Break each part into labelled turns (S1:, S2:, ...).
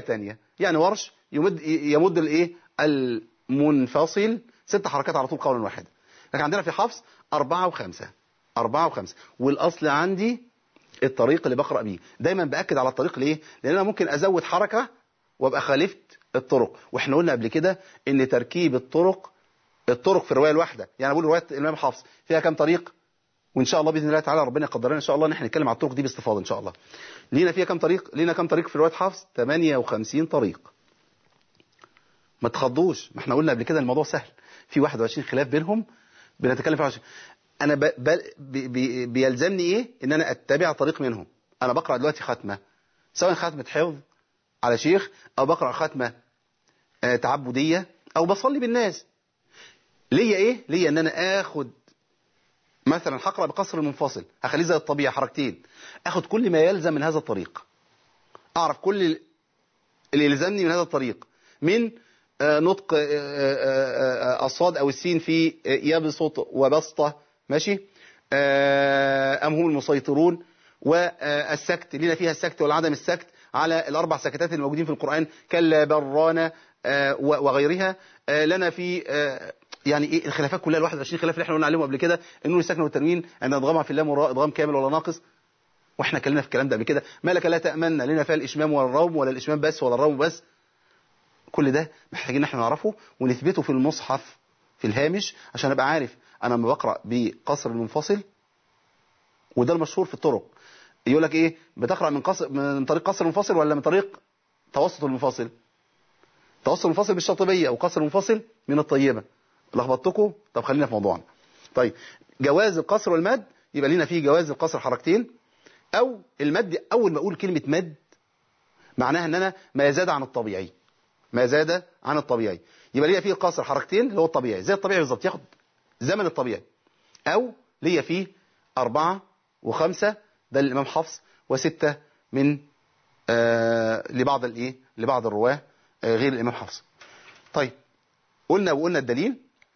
S1: الثانية يعني ورش يمد يمد الايه المنفصل ست حركات على طول قولا واحدا لكن عندنا في حفص أربعة وخمسة أربعة وخمسة والأصل عندي الطريق اللي بقرأ بيه دايما بأكد على الطريق ليه لأن أنا ممكن أزود حركة وابقى خالفت الطرق واحنا قلنا قبل كده ان تركيب الطرق الطرق في الروايه الواحده يعني بقول روايه الامام حفص فيها كام طريق وان شاء الله باذن الله تعالى ربنا يقدرنا ان شاء الله ان احنا نتكلم على الطرق دي باستفاضه ان شاء الله لينا فيها كام طريق لينا كام طريق في روايه حفص 58 طريق ما تخضوش ما احنا قلنا قبل كده الموضوع سهل في 21 خلاف بينهم بنتكلم في 21 انا ب... ب... بي... بيلزمني ايه ان انا اتبع طريق منهم انا بقرا دلوقتي ختمه سواء ختمه حفظ على شيخ او بقرا ختمه آه تعبديه او بصلي بالناس ليا ايه ليا ان انا اخد مثلا هقرا بقصر منفصل هخليه زي الطبيعه حركتين اخد كل ما يلزم من هذا الطريق اعرف كل اللي يلزمني من هذا الطريق من آه نطق آه الصاد او السين في يبسط وبسطه ماشي ام هم المسيطرون والسكت لنا فيها السكت والعدم السكت على الأربع سكتات الموجودين في القرآن كلا برانا وغيرها لنا في يعني ايه الخلافات كلها ال 21 خلاف اللي احنا قلنا عليهم قبل كده النون الساكنه والتنوين ان ادغامها في اللام والراء ادغام كامل ولا ناقص واحنا اتكلمنا في الكلام ده قبل كده ما لك لا تامن لنا فيها الاشمام ولا الروم ولا الاشمام بس ولا الروم بس كل ده محتاجين احنا نعرفه ونثبته في المصحف في الهامش عشان ابقى عارف انا لما بقرا بقصر المنفصل وده المشهور في الطرق يقول لك ايه بتقرا من قصر من طريق قصر منفصل ولا من طريق توسط المنفصل توسط المنفصل بالشاطبيه وقصر المنفصل من الطيبه لخبطتكم طب خلينا في موضوعنا طيب جواز القصر والمد يبقى لينا فيه جواز القصر حركتين او المد اول ما اقول كلمه مد معناها ان انا ما زاد عن الطبيعي ما زاد عن الطبيعي يبقى ليا فيه القصر حركتين اللي هو الطبيعي زي الطبيعي بالظبط ياخد زمن الطبيعي او ليا فيه أربعة وخمسة ده الإمام حفص وستة من آه لبعض الايه لبعض الرواه آه غير الإمام حفص طيب قلنا وقلنا الدليل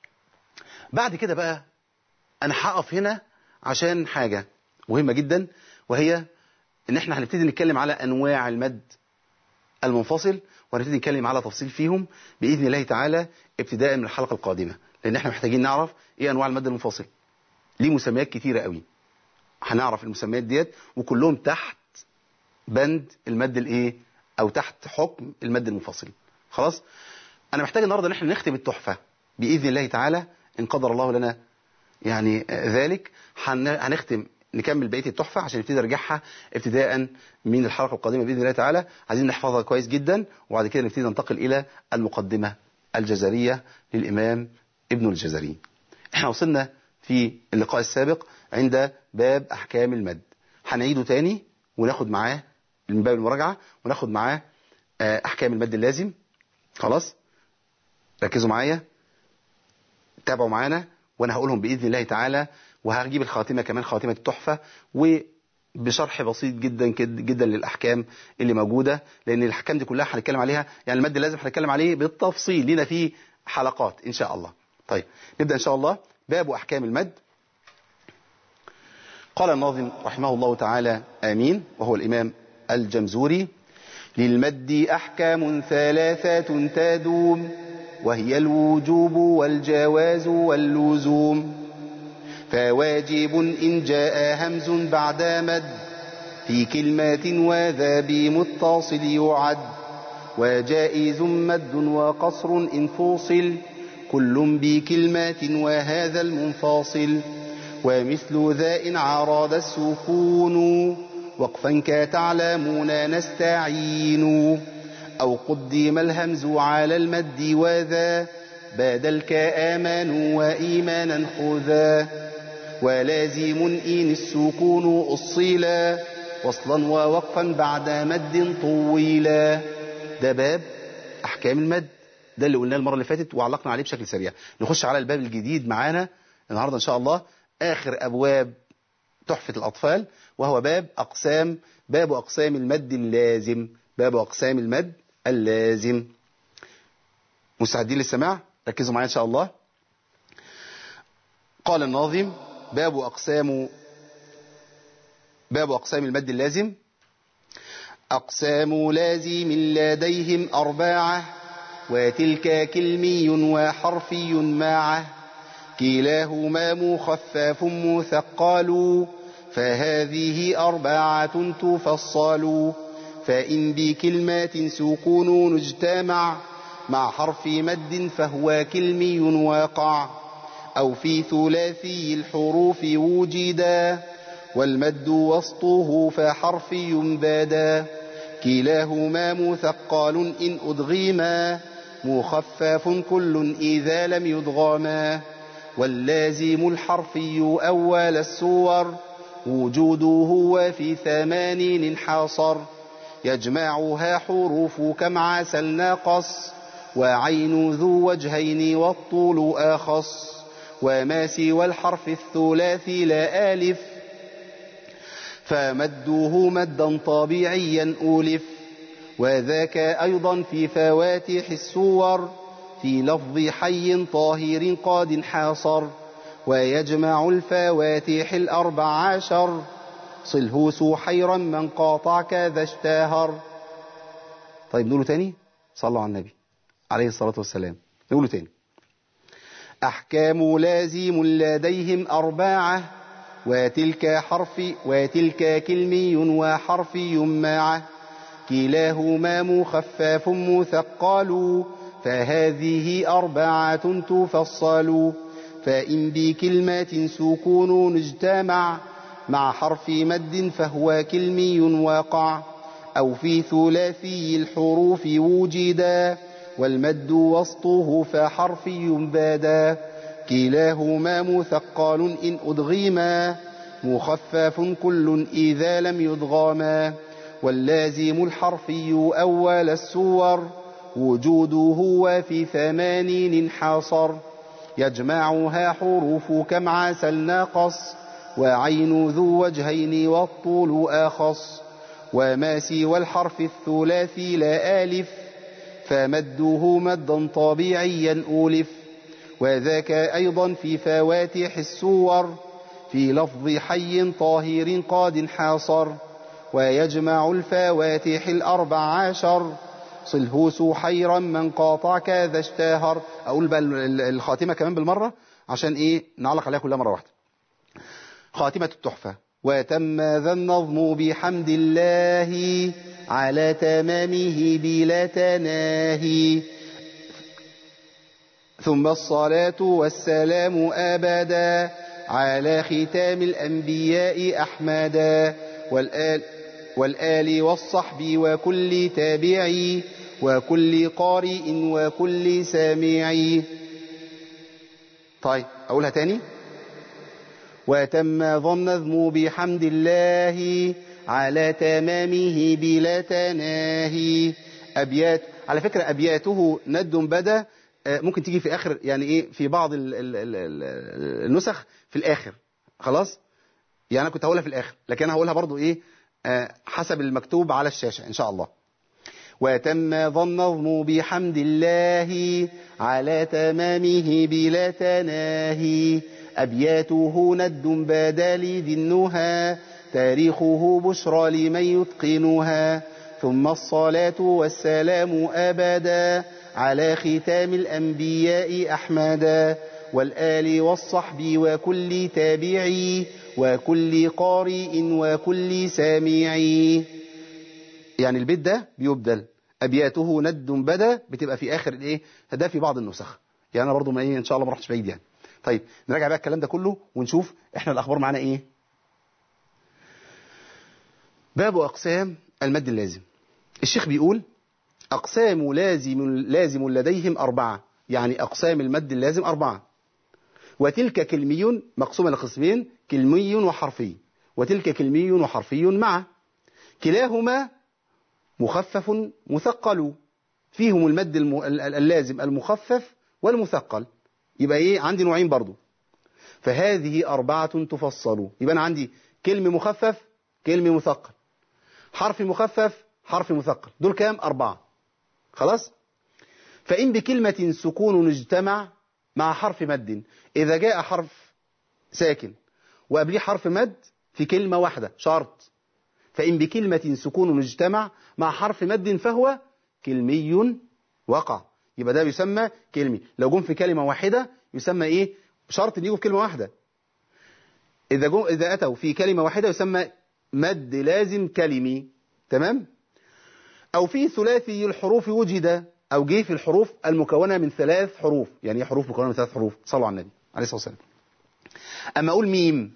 S1: بعد كده بقى أنا هقف هنا عشان حاجة مهمة جدا وهي ان احنا هنبتدي نتكلم على انواع المد المنفصل وهنبتدي نتكلم على تفصيل فيهم باذن الله تعالى ابتداء من الحلقه القادمه لان احنا محتاجين نعرف ايه انواع المد المنفصل ليه مسميات كتيره قوي هنعرف المسميات ديت وكلهم تحت بند المد الايه او تحت حكم المد المنفصل خلاص انا محتاج النهارده ان احنا نختم التحفه باذن الله تعالى ان قدر الله لنا يعني ذلك هنختم نكمل بقيه التحفه عشان نبتدي نرجعها ابتداء من الحلقه القادمه باذن الله تعالى عايزين نحفظها كويس جدا وبعد كده نبتدي ننتقل الى المقدمه الجزريه للامام ابن الجزري احنا وصلنا في اللقاء السابق عند باب احكام المد هنعيده تاني وناخد معاه من باب المراجعه وناخد معاه احكام المد اللازم خلاص ركزوا معايا تابعوا معانا وانا هقولهم باذن الله تعالى وهجيب الخاتمه كمان خاتمه التحفه وبشرح بسيط جدا جدا للاحكام اللي موجوده لان الاحكام دي كلها هنتكلم عليها يعني المد لازم هنتكلم عليه بالتفصيل لينا فيه حلقات ان شاء الله طيب نبدا ان شاء الله باب احكام المد قال الناظم رحمه الله تعالى امين وهو الامام الجمزوري للمد احكام ثلاثه تدوم وهي الوجوب والجواز واللزوم فواجب إن جاء همز بعد مد في كلمات وذا بمتصل يعد وجائز مد وقصر إن فوصل كل بكلمات وهذا المنفصل ومثل ذا إن عرض السكون وقفا كتعلمون نستعين أو قدم الهمز على المد وذا بادل كآمن وإيمانا خذا ولازم إن السكون أصيلا وصلا ووقفا بعد مد طويلا ده باب أحكام المد ده اللي قلناه المرة اللي فاتت وعلقنا عليه بشكل سريع نخش على الباب الجديد معانا النهاردة إن شاء الله آخر أبواب تحفة الأطفال وهو باب أقسام باب أقسام المد اللازم باب أقسام المد اللازم مستعدين للسماع ركزوا معايا إن شاء الله قال الناظم باب أقسام باب أقسام المد اللازم أقسام لازم لديهم أرباعة وتلك كلمي وحرفي معه كلاهما مخفف مثقل فهذه أربعة تفصل فإن بكلمات سكون اجتمع مع حرف مد فهو كلمي واقع أو في ثلاثي الحروف وجدا والمد وسطه فحرفي بادا كلاهما مثقل إن أدغما مخفف كل إذا لم يدغما واللازم الحرفي أول السور وجوده وفي ثمانين انحصر يجمعها حروف كم عسل ناقص وعين ذو وجهين والطول آخص وما سوى الحرف الثلاثي لا آلف فمده مدا طبيعيا أولف وذاك أيضا في فواتح السور في لفظ حي طاهر قاد حاصر ويجمع الفواتح الأربع عشر صله سحيرا من قاطع كذا اشتهر طيب نقوله تاني صلوا على النبي عليه الصلاة والسلام نقوله تاني أحكام لازم لديهم أرباعة وتلك حرف وتلك كلمي وحرفي معه كلاهما مخفف مثقل فهذه أربعة تفصل فإن بكلمات سكون اجتمع مع حرف مد فهو كلمي واقع أو في ثلاثي الحروف وجدا والمد وسطه فحرفي بادا كلاهما مثقل إن أدغما مخفف كل إذا لم يدغما واللازم الحرفي أول السور وجوده وفي ثمانين انحصر يجمعها حروف كم عسل ناقص وعين ذو وجهين والطول آخص وما سوى الحرف الثلاثي لا آلف فمده مدا طبيعيا أولف وذاك أيضا في فواتح السور في لفظ حي طاهر قاد حاصر ويجمع الفواتح الأربع عشر صله سحيرا من قاطع كذا اشتهر أقول بقى الخاتمة كمان بالمرة عشان إيه نعلق عليها كلها مرة واحدة خاتمة التحفة وتم ذا النظم بحمد الله على تمامه بلا تناهي ثم الصلاة والسلام أبدا على ختام الأنبياء أحمدا والآل, والآل والصحب وكل تابعي وكل قارئ وكل سامعي طيب أقولها تاني وتم ظن النظم بحمد الله على تمامه بلا تناهي أبيات على فكرة أبياته ند بدا ممكن تيجي في آخر يعني إيه في بعض ال ال ال النسخ في الآخر خلاص يعني أنا كنت هقولها في الآخر لكن أنا هقولها برضو إيه حسب المكتوب على الشاشة إن شاء الله وتم ظن النظم بحمد الله على تمامه بلا تناهي أبياته ند بدا لذي النهى تاريخه بشرى لمن يتقنها ثم الصلاة والسلام أبدا على ختام الأنبياء أحمدا والآل والصحب وكل تابعي وكل قارئ وكل سامعي يعني البيت ده بيبدل أبياته ند بدا بتبقى في آخر الإيه ده في بعض النسخ يعني أنا برضو ما إيه إن شاء الله ما رحتش بعيد يعني طيب نراجع بقى الكلام ده كله ونشوف إحنا الأخبار معانا إيه باب أقسام المد اللازم الشيخ بيقول أقسام لازم لازم لديهم أربعة يعني أقسام المد اللازم أربعة وتلك كلمي مقسومة لقسمين كلمي وحرفي وتلك كلمي وحرفي مع كلاهما مخفف مثقل فيهم المد الم... اللازم المخفف والمثقل يبقى ايه عندي نوعين برضو فهذه أربعة تفصل يبقى أنا عندي كلمة مخفف كلمة مثقل حرف مخفف حرف مثقل دول كام أربعة خلاص فإن بكلمة سكون اجتمع مع حرف مد إذا جاء حرف ساكن وقبليه حرف مد في كلمة واحدة شرط فإن بكلمة سكون اجتمع مع حرف مد فهو كلمي وقع يبقى ده يسمى كلمي لو جم في كلمة واحدة يسمى إيه شرط ان يجوا في كلمة واحدة إذا, جم إذا أتوا في كلمة واحدة يسمى مد لازم كلمي تمام أو في ثلاثي الحروف وجد أو جه في الحروف المكونة من ثلاث حروف يعني ايه حروف مكونة من ثلاث حروف صلوا على النبي عليه الصلاة والسلام أما أقول ميم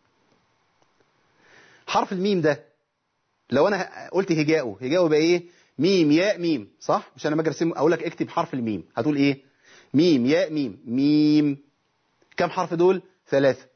S1: حرف الميم ده لو أنا قلت هجاؤه هجاؤه يبقى إيه ميم ياء ميم صح مش أنا ما ارسم أقول لك اكتب حرف الميم هتقول إيه ميم ياء ميم ميم كم حرف دول ثلاثة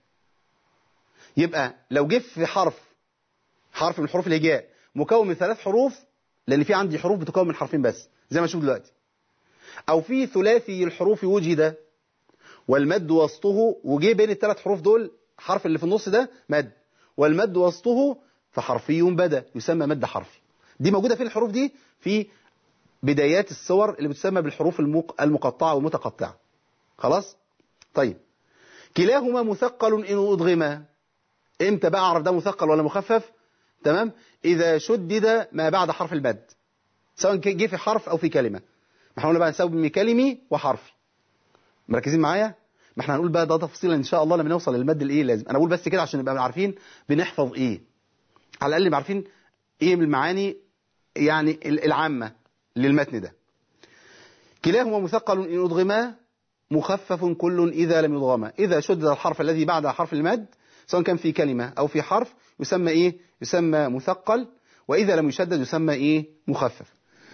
S1: يبقى لو جه في حرف حرف من حروف الهجاء مكون من ثلاث حروف لأن في عندي حروف بتكون من حرفين بس زي ما نشوف دلوقتي أو في ثلاثي الحروف وجد والمد وسطه وجه بين الثلاث حروف دول حرف اللي في النص ده مد والمد وسطه فحرفي بدا يسمى مد حرفي دي موجودة في الحروف دي في بدايات الصور اللي بتسمى بالحروف المقطعة والمتقطعة خلاص طيب كلاهما مثقل إن أضغما امتى بقى أعرف ده مثقل ولا مخفف تمام إذا شدد ما بعد حرف المد سواء جه في حرف أو في كلمة ما احنا قلنا بقى نساوي بين كلمي وحرفي مركزين معايا ما احنا هنقول بقى ده تفصيلا ان شاء الله لما نوصل للمد الايه لازم انا اقول بس كده عشان نبقى عارفين بنحفظ ايه على الاقل نبقى عارفين ايه من المعاني يعني العامه للمتن ده كلاهما مثقل ان ادغما مخفف كل اذا لم يضغما اذا شدد الحرف الذي بعد حرف المد سواء كان في كلمه او في حرف يسمى ايه يسمى مثقل واذا لم يشدد يسمى ايه مخفف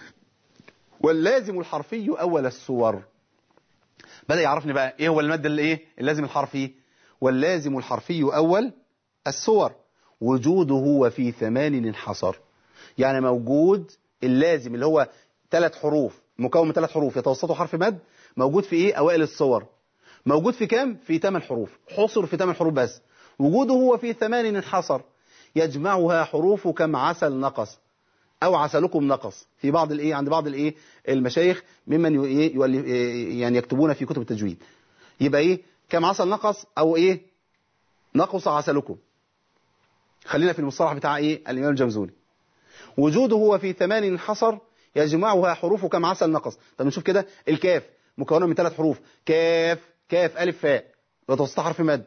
S1: واللازم الحرفي اول الصور بدأ يعرفني بقى ايه هو المد اللي ايه اللازم الحرفي واللازم الحرفي اول الصور وجوده وفي ثمان انحصر يعني موجود اللازم اللي هو ثلاث حروف مكون من ثلاث حروف يتوسطه حرف مد موجود في ايه اوائل الصور موجود في كام في ثمان حروف حصر في ثمان حروف بس وجوده هو في ثمان انحصر يجمعها حروف كم عسل نقص او عسلكم نقص في بعض الايه عند بعض الايه المشايخ ممن يعني يكتبون في كتب التجويد يبقى ايه كم عسل نقص او ايه نقص عسلكم خلينا في المصطلح بتاع ايه الامام الجمزوني وجوده هو في ثمان حصر يجمعها حروف كم عسل نقص طب نشوف كده الكاف مكونه من ثلاث حروف كاف كاف الف فاء وتوسط حرف مد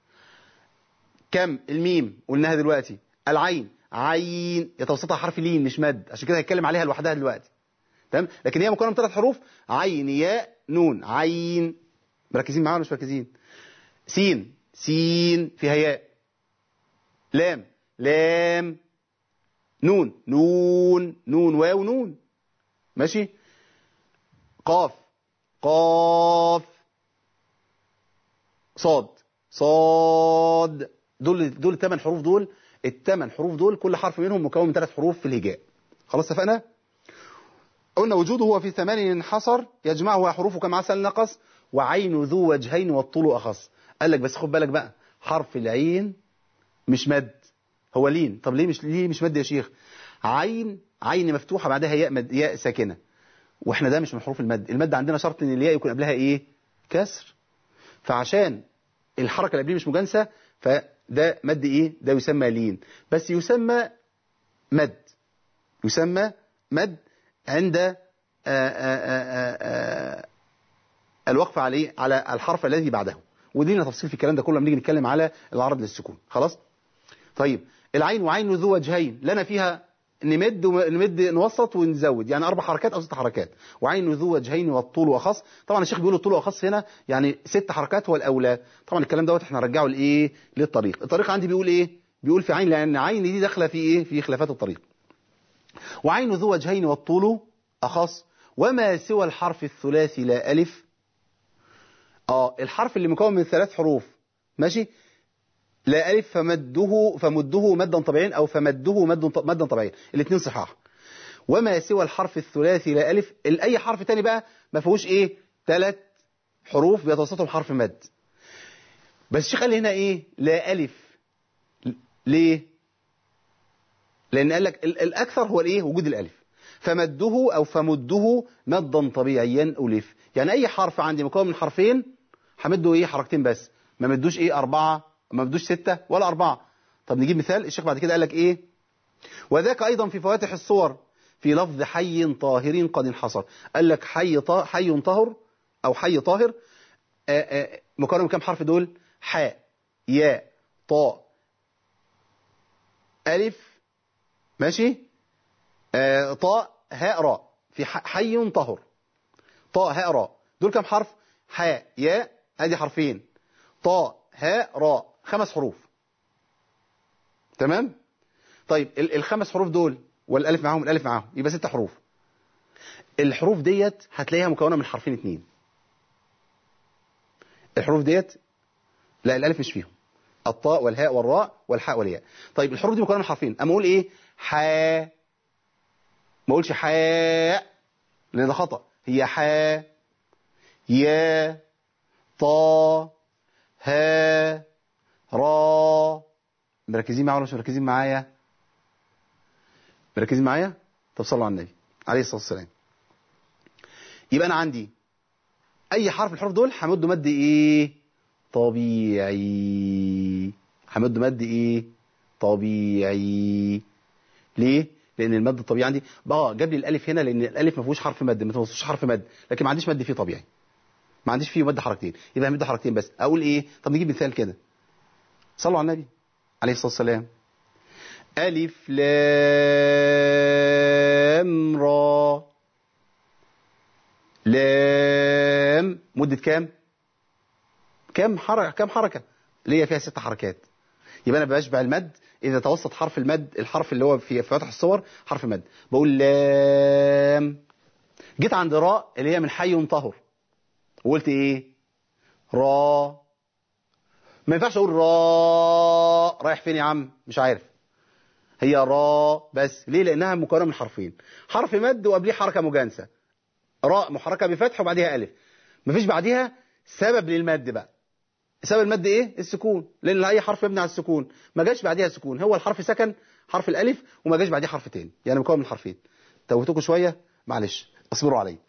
S1: كم الميم قلناها دلوقتي العين عين يتوسطها حرف لين مش مد عشان كده هتكلم عليها لوحدها دلوقتي تمام لكن هي مكونه من ثلاث حروف عين ياء نون عين مركزين معايا ولا مش مركزين سين سين فيها ياء لام لام نون نون نون واو نون ماشي قاف قاف صاد صاد دول دول الثمان حروف دول الثمان حروف دول كل حرف منهم مكون من ثلاث حروف في الهجاء خلاص اتفقنا قلنا وجوده هو في ثمان حصر يجمعها حروف كم عسل نقص وعين ذو وجهين والطول أخص قال لك بس خد بالك بقى حرف العين مش مد هو لين طب ليه مش ليه مش مد يا شيخ عين عين مفتوحة بعدها ياء مد ياء ساكنة واحنا ده مش من حروف المد المد عندنا شرط ان الياء يكون قبلها ايه كسر فعشان الحركة اللي قبليه مش مجانسة فده مد ايه ده يسمى لين بس يسمى مد يسمى مد عند آآ آآ آآ الوقف عليه على الحرف الذي بعده ودينا تفصيل في الكلام ده كله لما نيجي نتكلم على العرض للسكون خلاص طيب العين وعين ذو وجهين لنا فيها نمد نمد نوسط ونزود يعني اربع حركات او ست حركات وعين ذو وجهين والطول واخص طبعا الشيخ بيقول الطول واخص هنا يعني ست حركات هو الاولى طبعا الكلام دوت احنا نرجعه لايه للطريق الطريق عندي بيقول ايه بيقول في عين لان عين دي داخله في ايه في خلافات الطريق وعين ذو وجهين والطول أخص وما سوى الحرف الثلاثي لا ألف آه الحرف اللي مكون من ثلاث حروف ماشي لا ألف فمده فمده مدا طبيعيا أو فمده مد مدا طبيعيا الاثنين صحاح وما سوى الحرف الثلاثي لا ألف أي حرف تاني بقى ما فيهوش إيه ثلاث حروف بيتوسطهم حرف مد بس الشيخ قال هنا إيه لا ألف ليه لأن قال لك الأكثر هو الإيه وجود الألف فمده أو فمده مدا طبيعيا ألف يعني أي حرف عندي مكون من حرفين همده إيه حركتين بس ما مدوش إيه أربعة ما مدوش ستة ولا أربعة طب نجيب مثال الشيخ بعد كده قال لك إيه وذاك أيضا في فواتح الصور في لفظ حي طاهر قد انحصر قال لك حي طا... حي طاهر أو حي طاهر آه، آه، مكون من كام حرف دول حاء ياء طاء ألف ماشي آه، طاء هاء راء في ح- حي طهر طاء هاء راء دول كام حرف حاء ياء ادي حرفين طاء هاء راء خمس حروف تمام طيب ال- الخمس حروف دول والالف معاهم الالف معاهم يبقى ست حروف الحروف ديت هتلاقيها مكونه من حرفين اتنين الحروف ديت لا الالف مش فيهم الطاء والهاء والراء والحاء والياء طيب الحروف دي مكونه من حرفين اما اقول ايه حاء ما اقولش حاء لان ده خطا هي حاء يا طا ها را مركزين معايا ولا مش مركزين معايا مركزين معايا طب صلوا على النبي عليه الصلاه والسلام يبقى انا عندي اي حرف من الحروف دول همده مد ايه طبيعي همده مد ايه طبيعي ليه لان المد الطبيعي عندي اه جاب لي الالف هنا لان الالف ما فيهوش حرف مد ما فيهوش حرف مد لكن ما عنديش مد فيه طبيعي ما عنديش فيه مد حركتين يبقى همد حركتين بس اقول ايه طب نجيب مثال كده صلوا على النبي عليه الصلاه والسلام الف لام را لام مدة كام كام حركة كام حركة اللي هي فيها ست حركات يبقى انا بشبع المد اذا توسط حرف المد الحرف اللي هو في فتح الصور حرف مد بقول لام جيت عند راء اللي هي من حي طهر وقلت ايه را ما ينفعش اقول را رايح فين يا عم مش عارف هي را بس ليه لانها مكونه من حرفين حرف مد وقبليه حركه مجانسه راء محركه بفتح وبعديها الف مفيش بعديها سبب للمد بقى سبب المد ايه السكون لان اي حرف يبني على السكون ما جاش بعديها سكون هو الحرف سكن حرف الالف وما جاش بعديه حرف تاني يعني مكون من حرفين توهتكم شويه معلش اصبروا علي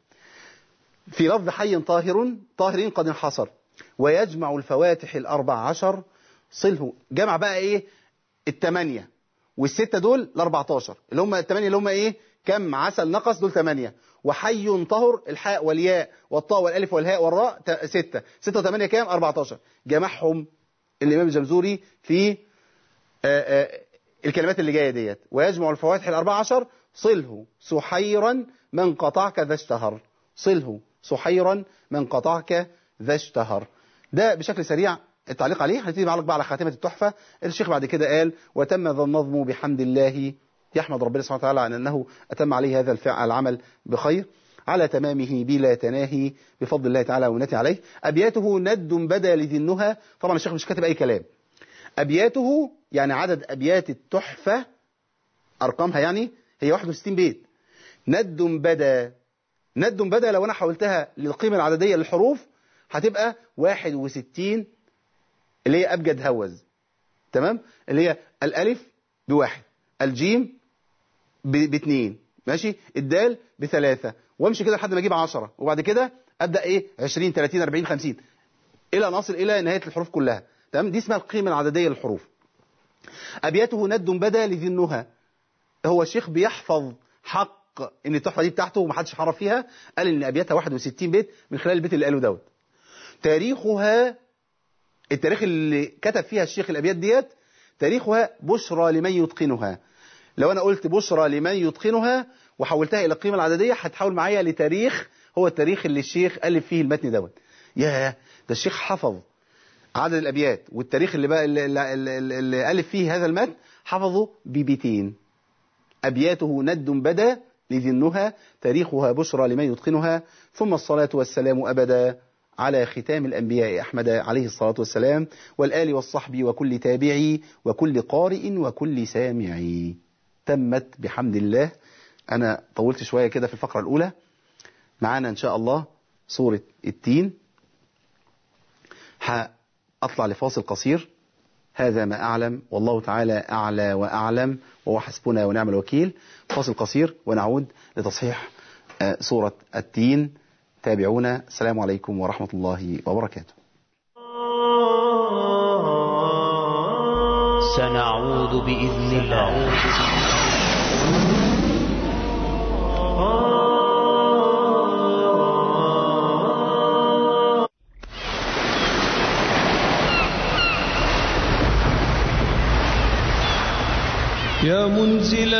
S1: في لفظ حي طاهر طاهرين قد انحصر ويجمع الفواتح الاربع عشر صله جمع بقى ايه الثمانيه والسته دول ال 14 اللي هم الثمانيه اللي هم ايه كم عسل نقص دول ثمانيه وحي طهر الحاء والياء والطاء والالف والهاء والراء ت- ستة ستة وثمانية كام 14 جمعهم الامام الجمزوري في آه، آه، الكلمات اللي جايه ديت ويجمع الفواتح الاربع عشر صله سحيرا من قطعك ذا اشتهر صله سحيرا من قطعك ذا اشتهر ده بشكل سريع التعليق عليه هنبتدي نعلق بقى على خاتمه التحفه الشيخ بعد كده قال وتم ذا النظم بحمد الله يحمد ربنا سبحانه وتعالى عن انه اتم عليه هذا الفعل العمل بخير على تمامه بلا تناهي بفضل الله تعالى ومنته عليه ابياته ند بدا لذي النهى طبعا الشيخ مش كاتب اي كلام ابياته يعني عدد ابيات التحفه ارقامها يعني هي 61 بيت ند بدا ند بدا لو انا حولتها للقيمه العدديه للحروف هتبقى 61 اللي هي ابجد هوز تمام اللي هي الالف بواحد الجيم ب- باثنين ماشي الدال بثلاثة وامشي كده لحد ما اجيب 10 وبعد كده ابدا ايه 20 30 40 50 الى ان اصل الى نهايه الحروف كلها تمام دي اسمها القيمه العدديه للحروف ابياته ند بدا لذي النهى هو الشيخ بيحفظ حق ان التحفه دي بتاعته ومحدش حرف فيها قال ان ابياتها 61 بيت من خلال البيت اللي قاله دوت تاريخها التاريخ اللي كتب فيها الشيخ الابيات ديت تاريخها بشرى لمن يتقنها لو انا قلت بشرى لمن يتقنها وحولتها الى القيمه العدديه هتحول معايا لتاريخ هو التاريخ اللي الشيخ الف فيه المتن دوت ياه ده الشيخ حفظ عدد الابيات والتاريخ اللي بقى اللي, اللي, اللي, اللي الف فيه هذا المتن حفظه ببيتين ابياته ند بدا لذي النهى تاريخها بشرى لمن يتقنها ثم الصلاه والسلام ابدا على ختام الأنبياء أحمد عليه الصلاة والسلام والآل والصحب وكل تابعي وكل قارئ وكل سامعي تمت بحمد الله أنا طولت شوية كده في الفقرة الأولى معانا إن شاء الله سورة التين هأطلع لفاصل قصير هذا ما أعلم والله تعالى أعلى وأعلم وهو حسبنا ونعم الوكيل فاصل قصير ونعود لتصحيح آه، سورة التين تابعونا السلام عليكم ورحمة الله وبركاته
S2: سنعود بإذن الله يا منزل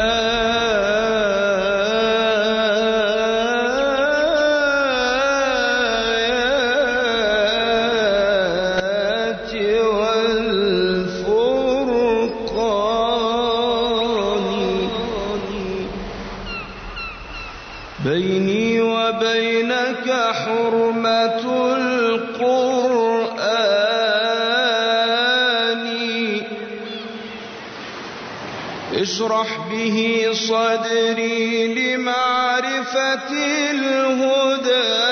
S2: الآيات والفرقان بيني وبينك حرمة القرآن اشرح به صدري لمعرفة الهدى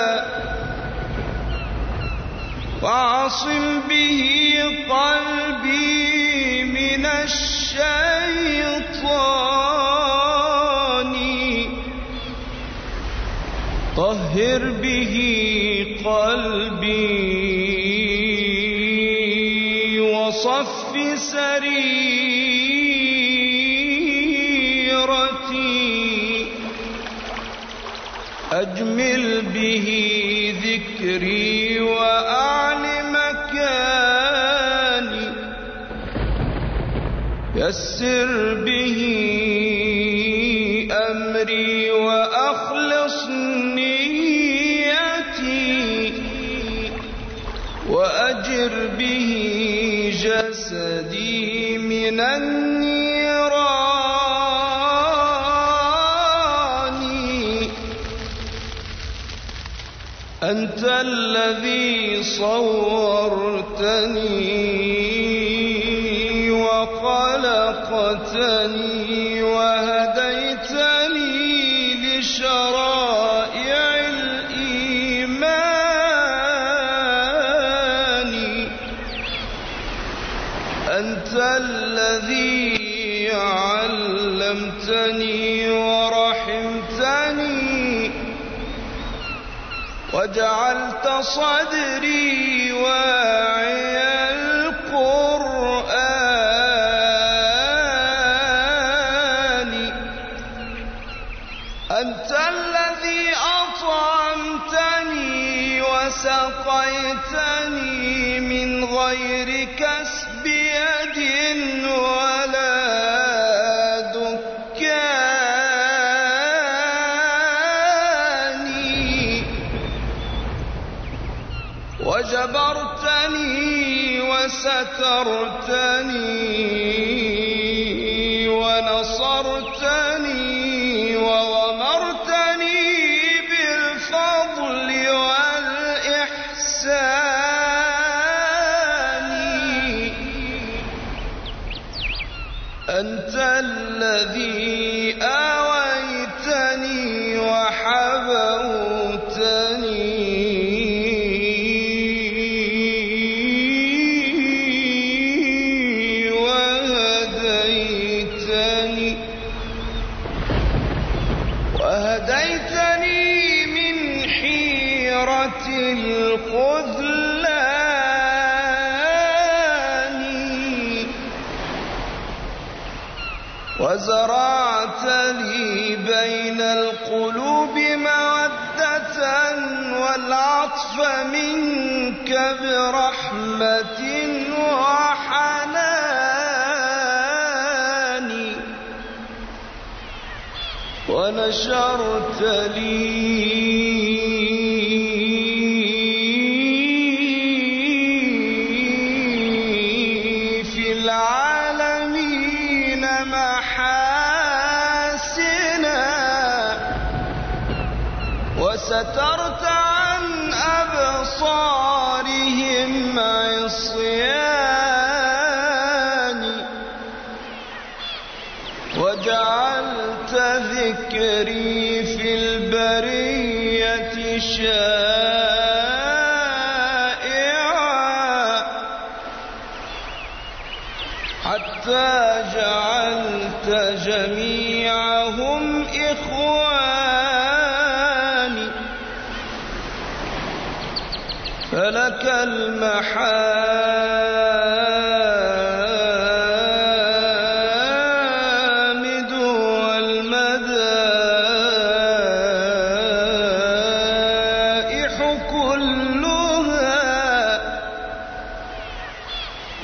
S2: واعصم به قلبي من الشيطان طهر به قلبي وصف سريرتي أجمل به ذكري وأعل مكاني يسر به أمري وأخلص نيتي وأجر به جسدي من النيران أنت الذي صورتني وخلقتني وهديتني لشرائع الإيمان أنت الذي علمتني ورحمتني وجعلت صدري واعي القرآن أنت الذي أطعمتني وسقيتني من غير كسب يد ولا دكان وجبرتني وسترتني ونصرتني وغمرتني بالفضل والإحسان أنت الذي آويتني وحبوتني وهديتني وهديتني من حيرة الخذلان وزرعت لي بين القلوب مودة والعطف منك برحمة وحنان ونشرت لي في العالمين محاسنا وسترت عن أبصارهم عصياني وجعلت ذكري في البرية شائعا حتى جعلت جميعهم إخواني فلك المحامد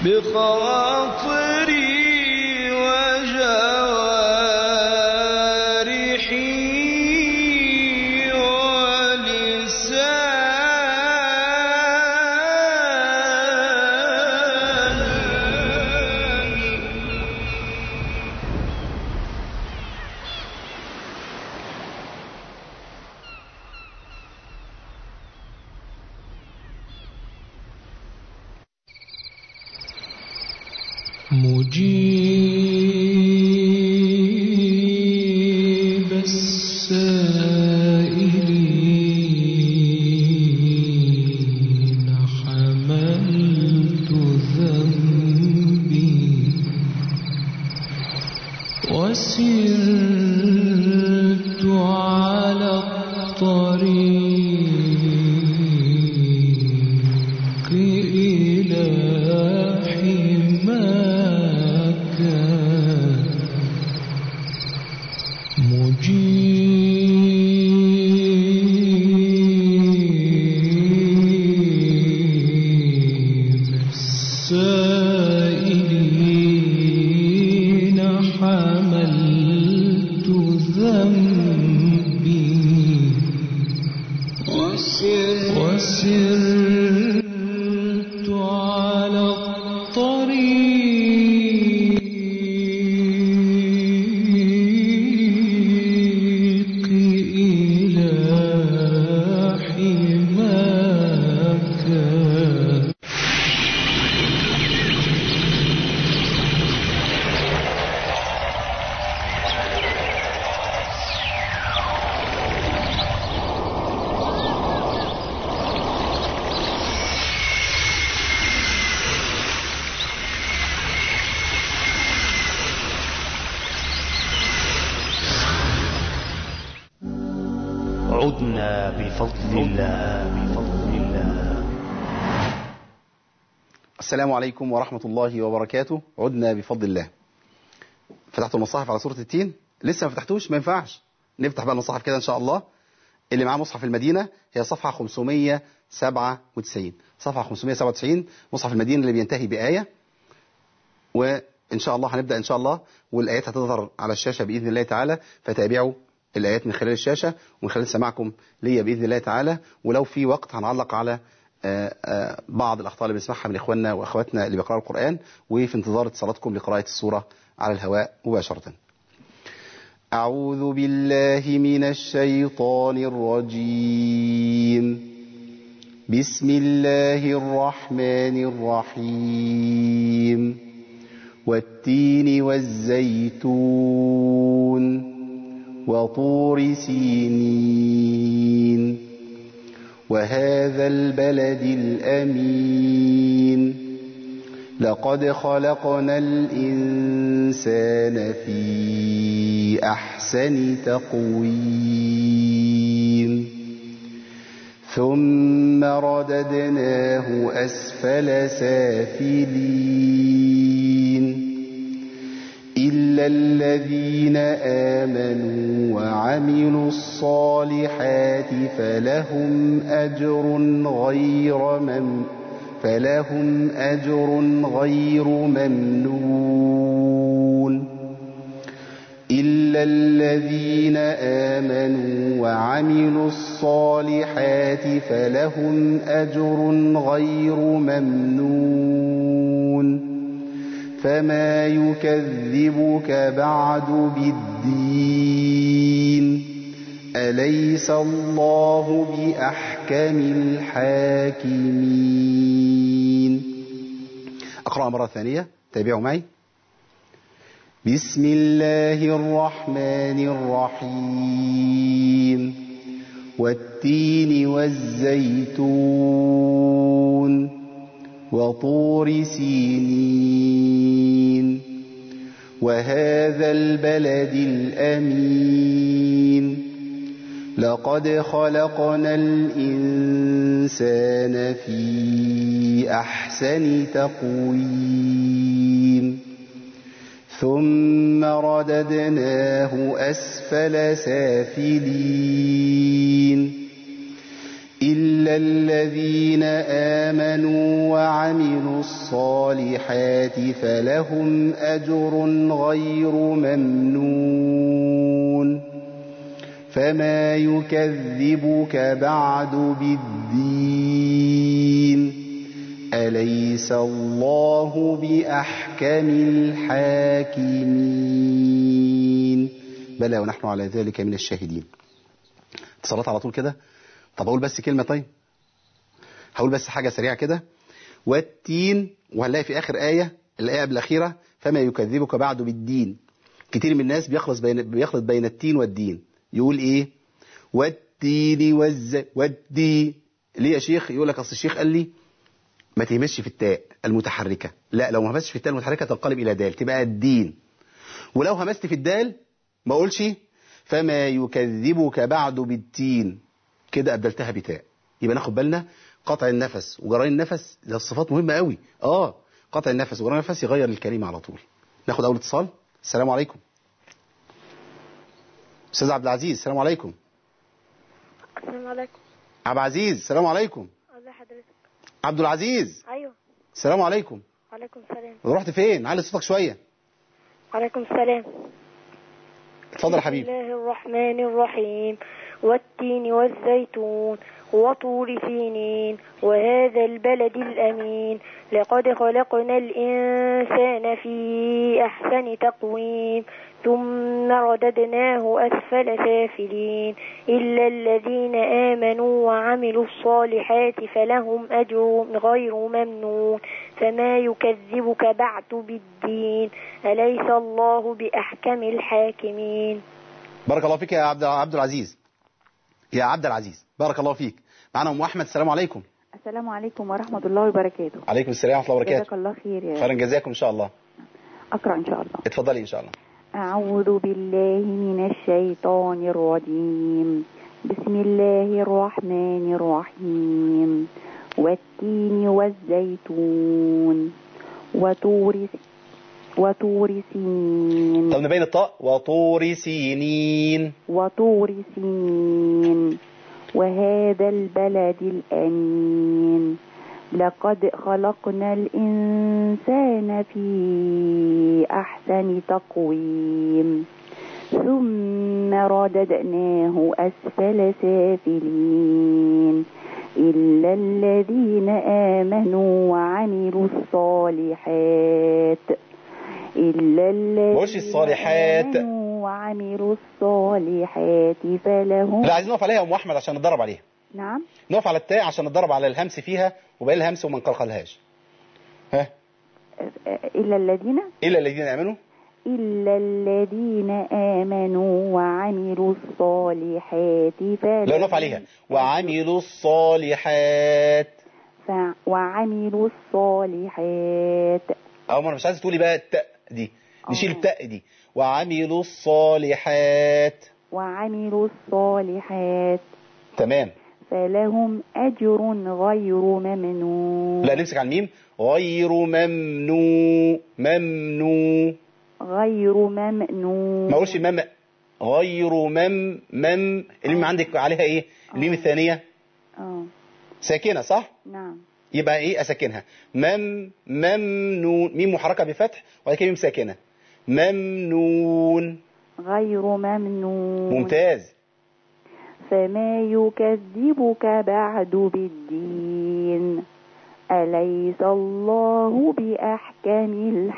S2: بخواطري وجوارحي ولساني
S3: مجيب السائلين حملت ذنبي وسرت على الطريق إلى حماك مجيب السائلين حملت ذنبي وسرت على الطريق إلى حماك
S4: عدنا بفضل الله بفضل الله
S1: السلام عليكم ورحمة الله وبركاته عدنا بفضل الله فتحتوا المصاحف على سورة التين لسه ما فتحتوش ما ينفعش نفتح بقى المصاحف كده إن شاء الله اللي معاه مصحف المدينة هي صفحة 597 صفحة 597 مصحف المدينة اللي بينتهي بآية وإن شاء الله هنبدأ إن شاء الله والآيات هتظهر على الشاشة بإذن الله تعالى فتابعوا الآيات من خلال الشاشة ومن خلال سماعكم ليا بإذن الله تعالى ولو في وقت هنعلق على آه، آه، بعض الأخطاء اللي بنسمعها من إخواننا وأخواتنا اللي بيقرأوا القرآن وفي انتظار اتصالاتكم لقراءة السورة على الهواء مباشرة أعوذ بالله من الشيطان الرجيم بسم الله الرحمن الرحيم والتين والزيتون وطور سينين وهذا البلد الأمين لقد خلقنا الإنسان في أحسن تقويم ثم رددناه أسفل سافلين إلا الذين آمنوا وعملوا الصالحات فلهم أجر غير مم فلهم أجر غير ممنون إلا الذين آمنوا وعملوا الصالحات فلهم أجر غير ممنون فما يكذبك بعد بالدين أليس الله بأحكم الحاكمين أقرأ مرة ثانية تابعوا معي بسم الله الرحمن الرحيم والتين والزيتون وطور سينين وهذا البلد الأمين لقد خلقنا الإنسان في أحسن تقويم ثم رددناه أسفل سافلين إلا إلا الذين آمنوا وعملوا الصالحات فلهم أجر غير ممنون فما يكذبك بعد بالدين أليس الله بأحكم الحاكمين بلى ونحن على ذلك من الشاهدين اتصالات على طول كده طب اقول بس كلمه طيب هقول بس حاجه سريعه كده والتين وهنلاقي في اخر ايه الايه قبل الاخيره فما يكذبك بعد بالدين كتير من الناس بيخلص بين بيخلط بين التين والدين يقول ايه والتين والز والدين ليه يا شيخ يقول لك اصل الشيخ قال لي ما تهمسش في التاء المتحركه لا لو ما همستش في التاء المتحركه تنقلب الى دال تبقى الدين ولو همست في الدال ما اقولش فما يكذبك بعد بالتين كده أبدلتها بتاء يبقى ناخد بالنا قطع النفس وجرين النفس ده الصفات مهمة قوي اه قطع النفس وجرين النفس يغير الكلمة على طول ناخد أول اتصال السلام عليكم أستاذ عبد العزيز السلام عليكم
S5: السلام عليكم
S1: عبد العزيز السلام عليكم
S5: الله حضرتك
S1: عبد العزيز
S5: ايوه
S1: السلام عليكم
S5: وعليكم السلام
S1: رحت فين علي صوتك شوية
S5: وعليكم السلام
S1: اتفضل يا
S5: بسم
S1: حبيبي
S5: الله الرحمن الرحيم والتين والزيتون وطور سينين وهذا البلد الأمين لقد خلقنا الإنسان في أحسن تقويم ثم رددناه أسفل سافلين إلا الذين آمنوا وعملوا الصالحات فلهم أجر غير ممنون فما يكذبك بعد بالدين أليس الله بأحكم الحاكمين
S1: بارك الله فيك يا عبد عبد العزيز يا عبد العزيز بارك الله فيك معانا ام احمد السلام عليكم
S6: السلام عليكم ورحمة الله وبركاته
S1: عليكم السلام ورحمه الله
S6: جزاك
S1: وبركاته
S6: الله خير يا
S1: خيرا جزاكم ان شاء الله
S6: أقرأ إن شاء الله
S1: اتفضلي ان شاء الله
S6: أعوذ بالله من الشيطان الرجيم بسم الله الرحمن الرحيم والتين والزيتون وطور وطور سينين
S1: طب نبين الطاء وطور سينين
S6: وطور سينين وهذا البلد الأمين لقد خلقنا الإنسان في أحسن تقويم ثم رددناه أسفل سافلين إلا الذين آمنوا وعملوا الصالحات إلا الذين
S1: قولش الصالحات.
S6: آمنوا وعملوا الصالحات فلهم
S1: لا عايزين نقف عليها يا ام احمد عشان نتدرب عليها
S6: نعم
S1: نقف على التاء عشان نتدرب على الهمس فيها وباقي الهمس وما نقلقلهاش ها
S6: إلا الذين
S1: الا الذين امنوا
S6: إلا الذين آمنوا وعملوا الصالحات فلهم
S1: لا نقف عليها وعملوا الصالحات
S6: ف... وعملوا الصالحات
S1: او ما انا مش عايز تقولي بقى التاء دي نشيل
S6: آه.
S1: التاء دي وعملوا الصالحات
S6: وعملوا الصالحات
S1: تمام
S6: فلهم أجر غير ممنون
S1: لا نمسك على الميم غير ممنوع ممنوع
S6: غير ممنون
S1: ما اقولش مم غير مم مم الميم عندك عليها ايه الميم الثانيه
S6: آه.
S1: ساكنه صح
S6: نعم
S1: يبقى ايه اسكنها مم ممنون ميم محركه بفتح وبعد كده ميم ساكنه ممنون
S6: غير ممنون
S1: ممتاز
S6: فما يكذبك بعد بالدين أليس الله بأحكم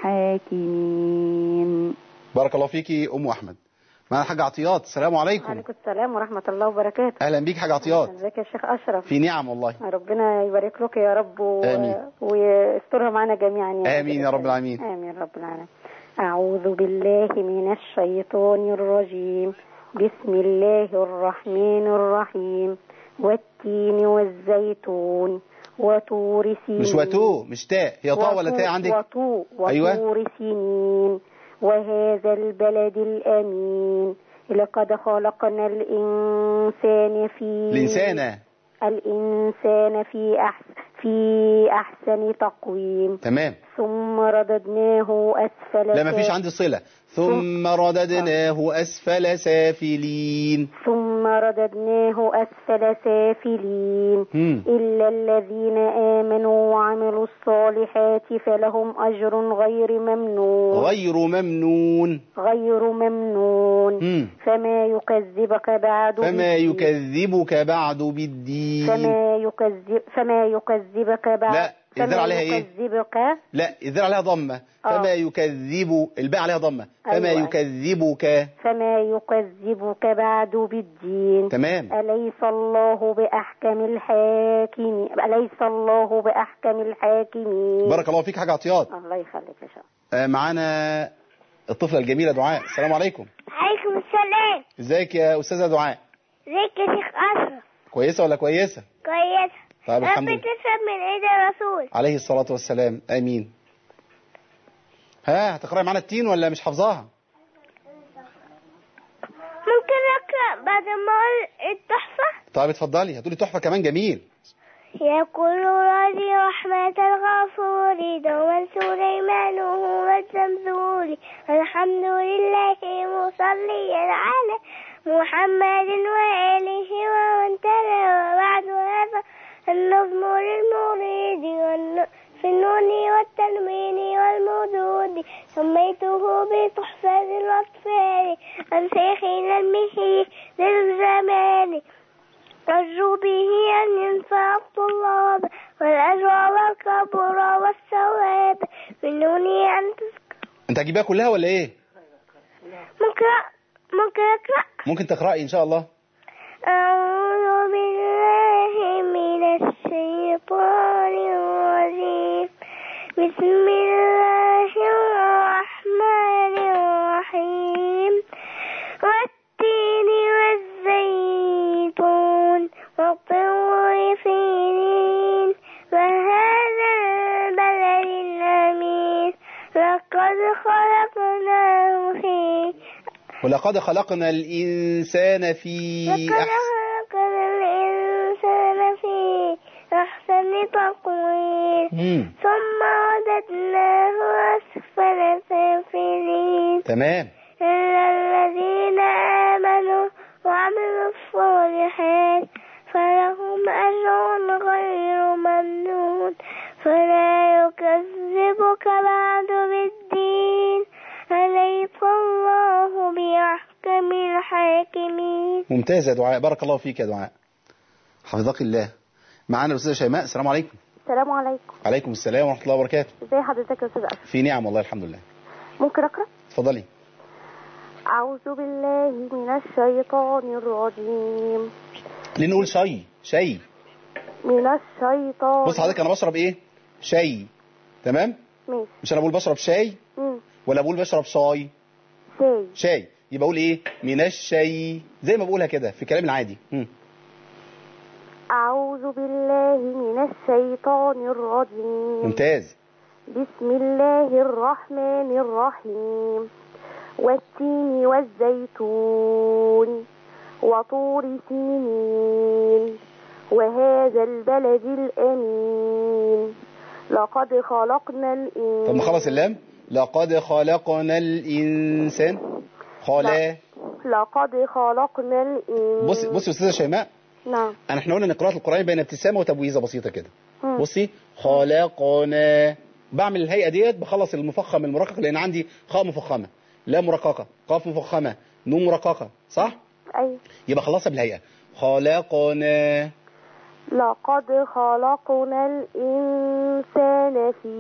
S6: الحاكمين
S1: بارك الله فيكي ام احمد معنا حاجه عطيات السلام عليكم
S5: وعليكم السلام ورحمة الله وبركاته
S1: اهلا بيك حاجه عطيات
S5: ازيك يا شيخ أشرف
S1: في نعم والله
S5: ربنا يبارك لك يا رب و...
S1: آمين.
S5: ويسترها معنا جميعا يا
S1: آمين يا رب العالمين.
S5: آمين رب العالمين أعوذ بالله من الشيطان الرجيم بسم الله الرحمن الرحيم والتين والزيتون وطور سينين
S1: مش وتو مش تاء هي طاء ولا
S5: وطو-
S1: تاء عندك
S5: وطو
S1: أيوة.
S5: وطور سنين وهذا البلد الأمين لقد خلقنا الإنسان في
S1: الانسانه
S5: الإنسان في أحسن في أحسن تقويم
S1: تمام
S5: ثم رددناه أسفل
S1: لا ما فيش
S5: سا-
S1: عندي صلة ثم رددناه أسفل سافلين
S5: ثم رددناه أسفل سافلين
S1: مم.
S5: إلا الذين آمنوا وعملوا الصالحات فلهم أجر غير ممنون
S1: غير ممنون
S5: غير ممنون
S1: مم.
S5: فما يكذبك بعد
S1: فما
S5: بالدين.
S1: يكذبك بعد بالدين
S5: فما يكذب فما يكذبك بعد
S1: لا، يدل
S5: فما
S1: عليها إيه؟
S5: يكذبك
S1: لا إذن عليها ضمة
S5: آه.
S1: فما يكذب الباء عليها ضمة فما
S5: أيوة.
S1: يكذبك
S5: فما يكذبك بعد بالدين
S1: تمام
S5: أليس الله بأحكم الحاكمين أليس الله بأحكم الحاكمين
S1: بارك الله فيك حاجة عطيات
S5: الله يخليك يا شاء
S1: آه، معانا الطفلة الجميلة دعاء السلام عليكم
S7: عليكم السلام
S1: ازيك يا أستاذة دعاء
S7: ازيك يا شيخ أشرف
S1: كويسة ولا كويسة
S7: كويسة
S1: طيب الحمد
S7: رب
S1: لله
S7: تفهم من ايد الرسول
S1: عليه الصلاة والسلام آمين ها هتقرأي معانا التين ولا مش حافظاها
S7: ممكن اقرا بعد ما اقول التحفة
S1: طيب اتفضلي هتقولي تحفة كمان جميل
S7: يقول راضي رحمة الغفور دوما سليمان هو الزمزور الحمد لله مصليا على محمد وآله ومن تلا وبعد هذا النظم للمريد والن- في النون والتنوين والمدود سميته بتحفة الأطفال عن شيخنا المهي للزمان أرجو به أن ينفع الطلاب والأجر والكبر والثواب منوني أن تذكر
S1: انت هتجيبها كلها ولا ايه
S7: ممكن ممكن أقرأ
S1: ممكن تقرأي ان شاء الله
S7: أعوذ بالله من الشيطان الرجيم بسم الله الرحمن الرحيم والتين والزيتون والطور سينين وهذا البلد الأمين لقد خلقناه في
S1: ولقد خلقنا الإنسان في
S7: لقد
S1: أحسن
S7: خلقنا الإنسان في أحسن تقويم
S1: مم.
S7: ثم رددناه أسفل سافلين
S1: تمام
S7: إلا الذين آمنوا وعملوا الصالحات فلهم أجر غير ممنون فلا يكذبك بعد بالدين أليس الله بأحكم الحاكمين
S1: ممتاز يا دعاء بارك الله فيك يا دعاء حفظك الله معانا الأستاذة شيماء السلام عليكم
S5: السلام عليكم
S1: عليكم السلام ورحمة الله وبركاته
S5: ازي حضرتك يا استاذ اشرف
S1: في نعم والله الحمد لله
S5: ممكن اقرا
S1: اتفضلي
S5: اعوذ بالله من الشيطان الرجيم
S1: ليه نقول شاي شاي
S5: من الشيطان
S1: بص حضرتك انا بشرب ايه شاي تمام
S5: ماشي
S1: مش انا بقول بشرب شاي
S5: مم.
S1: ولا بقول بشرب شاي
S5: شاي
S1: شاي يبقى اقول ايه من الشاي زي ما بقولها كده في الكلام العادي مم.
S5: أعوذ بالله من الشيطان الرجيم
S1: ممتاز
S5: بسم الله الرحمن الرحيم والتين والزيتون وطور سينين وهذا البلد الأمين لقد خلقنا الإنسان
S1: طب ما خلص اللام لقد خلقنا الانسان خلا
S5: لقد خلقنا الإنسان
S1: بص بص يا استاذه شيماء
S5: نعم
S1: انا احنا قلنا ان قراءه القران بين ابتسامه وتبويزه بسيطه كده
S5: مم.
S1: بصي خلقنا بعمل الهيئه ديت بخلص المفخم المرقق لان عندي خاء مفخمه لا مرققه قاف مفخمه نون مرققه صح
S5: أي
S1: يبقى خلصها بالهيئه خلقنا
S5: لقد خلقنا الإنسان في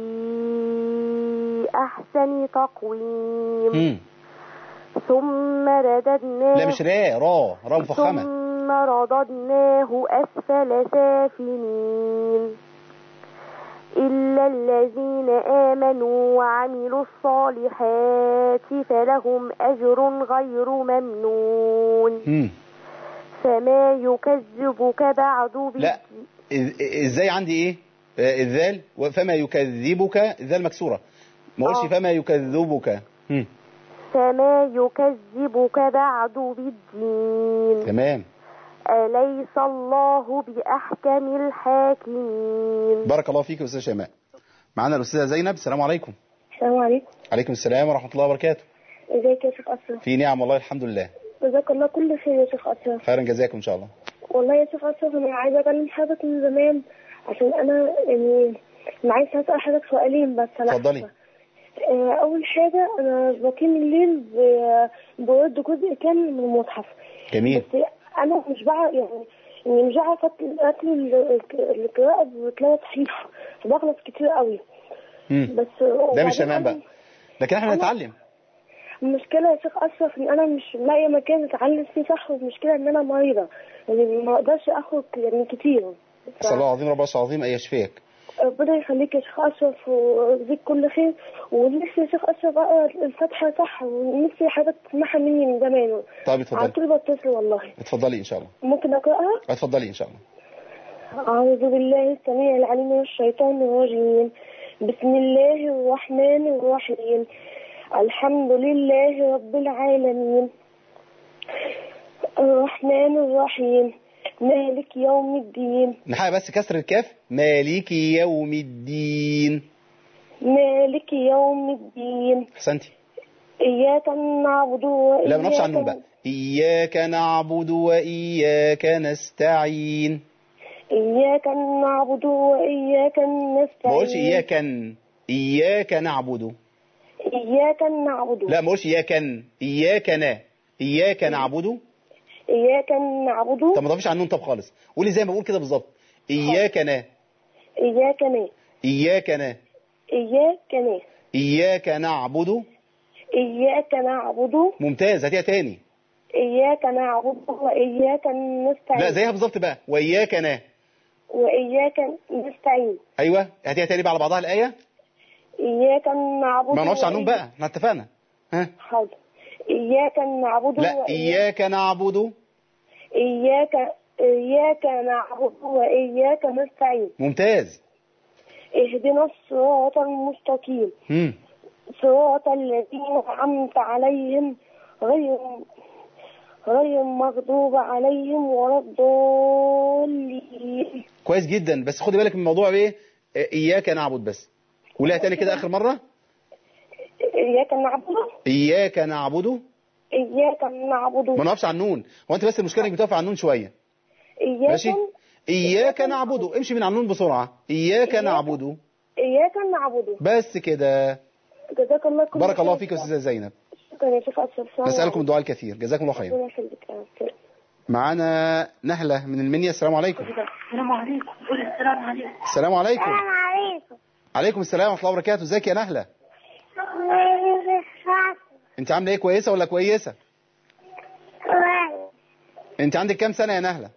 S5: أحسن تقويم
S1: مم.
S5: ثم رددناه
S1: لا مش را را را مفخمه
S5: ثم رددناه أسفل سافلين إلا الذين آمنوا وعملوا الصالحات فلهم أجر غير ممنون
S1: مم.
S5: فما يكذبك بعد بالدين
S1: لا إز- ازاي عندي ايه آه، الذال فما يكذبك الذال مكسوره ما اقولش
S5: آه.
S1: فما يكذبك مم.
S5: فما يكذبك بعد بالدين
S1: تمام
S5: أليس الله بأحكم الحاكمين
S1: بارك الله فيك يا استاذ شيماء معانا الاستاذه زينب السلام عليكم
S7: السلام عليكم
S1: عليكم السلام ورحمه الله وبركاته
S7: ازيك يا شيخ أسرة
S1: في نعم والله الحمد لله
S7: جزاك الله كل خير يا شيخ أسرة
S1: خيرا جزاكم ان شاء الله
S7: والله يا شيخ أسرة أنا عايزة أكلم حضرتك من زمان عشان أنا يعني أنا عايزة أسأل حضرتك سؤالين بس أنا
S1: اتفضلي.
S7: آسفة. آه، أول حاجة أنا بقيم الليل ب- برد جزء كامل من المصحف
S1: جميل
S7: بس أنا مش بعرف يعني يعني مش بعرف أتل- أتلو ال- القراءة بتلاقي صحيح بغلط كتير قوي
S1: مم.
S7: بس
S1: ده
S7: وبعدين
S1: مش تمام
S7: أنا-
S1: بقى لكن احنا
S7: أنا-
S1: بنتعلم
S7: المشكلة يا شيخ أشرف إن أنا مش لاقية مكان أتعلم فيه صح والمشكلة إن أنا مريضة يعني ما أقدرش أخرج يعني كتير ف-
S1: اسال الله العظيم رب العرش العظيم ان يشفيك
S7: ربنا يخليك يا شيخ أشرف ويجزيك كل خير ونفسي يا شيخ أشرف أقرأ الفاتحة صح ونفسي حضرتك تسمعها مني من زمان
S1: طيب
S7: على
S1: اتفضلي
S7: طول بتصل والله
S1: اتفضلي ان شاء الله
S7: ممكن أقرأها؟
S1: اتفضلي ان شاء الله
S7: أعوذ بالله السميع العليم من الشيطان الرجيم بسم الله الرحمن الرحيم الحمد لله رب العالمين الرحمن الرحيم مالك يوم الدين
S1: نحقق بس كسر الكاف مالك يوم الدين
S7: مالك يوم الدين
S1: احسنتي
S7: إياك نعبد وإياك
S1: لا ما نقفش على النون بقى اياك نعبد واياك نستعين
S7: إياك نعبد وإياك نستعين
S1: ما اقولش اياك اياك نعبد
S7: إياك نعبد
S1: لا ما اقولش اياك اياك نا اياك نعبد
S7: إياك نعبد
S1: طب ما تضيفش على النون طب خالص قولي زي ما بقول كده بالظبط اياك نا
S7: إياك نا
S1: اياك نا
S7: إياك نا
S1: اياك نعبد
S7: إياك نعبد
S1: ممتاز هاتيها تاني
S7: إياك نعبد وإياك نستعين
S1: لا زيها بالظبط بقى واياك نا
S7: وإياك نستعين
S1: ايوه هاتيها تاني بقى على بعضها الايه
S7: إياك نعبد
S1: ما نقفش على النون
S7: وإياك-
S1: بقى احنا اتفقنا ها
S7: حاضر إياك نعبد
S1: لا
S7: وإياك-
S1: اياك نعبد
S7: إياك إياك نعبد وإياك نستعين
S1: ممتاز
S7: اهدنا الصراط المستقيم
S1: امم
S7: صراط الذين أنعمت عليهم غير غير المغضوب عليهم ولا الضالين
S1: كويس جدا بس خدي بالك من الموضوع ايه اياك نعبد بس قولها تاني كده اخر مره
S7: إياك نعبد
S1: اياك نعبد
S7: إياك نعبد
S1: ما نقفش على النون هو انت بس المشكله انك بتقف على النون شويه
S7: إياك
S1: ماشي اياك نعبد امشي من على النون بسرعه اياك
S7: إياك-
S1: نعبد
S7: إياك نعبد
S1: بس كده
S7: جزاك الله كل
S1: بارك الله
S7: خير.
S1: فيك يا استاذه زينب
S7: شكرا يا شيخ أشرف السلام
S1: نسالكم
S7: عليكم.
S1: الدعاء الكثير جزاكم الله خير
S7: ربنا يخليك يا رب.
S1: معانا نهله من المنيا السلام عليكم
S7: السلام عليكم قول السلام عليكم
S1: السلام عليكم
S7: السلام عليكم
S1: عليكم السلام ورحمه الله وبركاته ازيك يا نهله انت عامله ايه كويسه ولا كويسه انت عندك كام سنه يا نهله